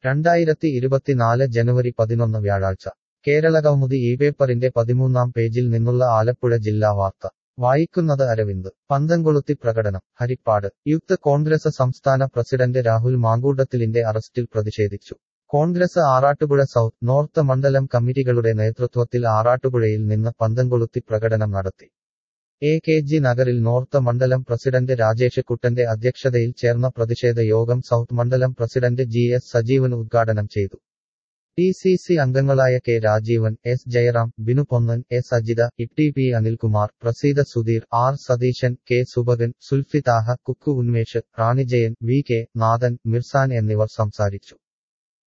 രണ്ടായിരത്തി ഇരുപത്തിനാല് ജനുവരി പതിനൊന്ന് വ്യാഴാഴ്ച കേരളകൗമുദി ഈ പേപ്പറിന്റെ പതിമൂന്നാം പേജിൽ നിന്നുള്ള ആലപ്പുഴ ജില്ലാ വാർത്ത വായിക്കുന്നത് അരവിന്ദ് പന്തംകൊളുത്തി പ്രകടനം ഹരിപ്പാട് യൂത്ത് കോൺഗ്രസ് സംസ്ഥാന പ്രസിഡന്റ് രാഹുൽ മാങ്കൂട്ടത്തിലിന്റെ അറസ്റ്റിൽ പ്രതിഷേധിച്ചു കോൺഗ്രസ് ആറാട്ടുപുഴ സൗത്ത് നോർത്ത് മണ്ഡലം കമ്മിറ്റികളുടെ നേതൃത്വത്തിൽ ആറാട്ടുപുഴയിൽ നിന്ന് പന്തംകൊളുത്തി പ്രകടനം നടത്തി എ കെ ജി നഗറിൽ നോർത്ത് മണ്ഡലം പ്രസിഡന്റ് രാജേഷ് കുട്ടന്റെ അധ്യക്ഷതയിൽ ചേർന്ന പ്രതിഷേധ യോഗം സൗത്ത് മണ്ഡലം പ്രസിഡന്റ് ജി എസ് സജീവൻ ഉദ്ഘാടനം ചെയ്തു ഡി സി സി അംഗങ്ങളായ K Rajeevan S Jayaram Binu Ponnan S Ajitha Itty P Anilkumar Praseetha Sudheer R Satheesan K Subhakan Sulfithaha Kukku Unmesh Ranijayan V K Nathan Mirsan എന്നിവർ സംസാരിച്ചു